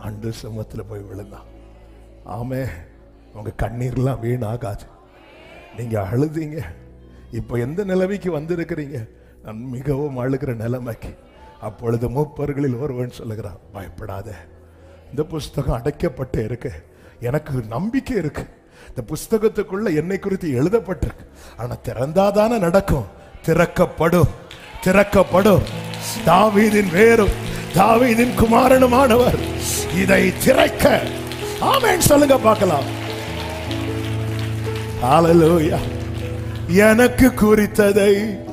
and சமூகத்தில் போய் விழுந்தான் ஆமே உங்க கண்ணீர்லாம் வீணாகாது நீங்க அழுதீங்க இப்போ எந்த நிலைமைக்கு வந்திருக்கிறீங்க நான் மிகவும் அழுகிற நிலைமைக்கு அப்பொழுது மூப்பர்களில் ஒருவன் சொல்லுகிறான் பயப்படாத இந்த புஸ்தகம் அடைக்கப்பட்டு இருக்கு எனக்கு நம்பிக்கை இருக்கு இந்த புஸ்தகத்துக்குள்ள என்னை குறித்து எழுதப்பட்டிருக்கு ஆனா திறந்தாதானே நடக்கும் திறக்கப்படும் திறக்கப்படும் தாவீதின் வேரும் தாவீதின் குமாரனுமானவர் இதை திறக்க ஆமென் சொல்லுங்க பார்க்கலாம் ஹalleluya எனக்கு குறித்ததை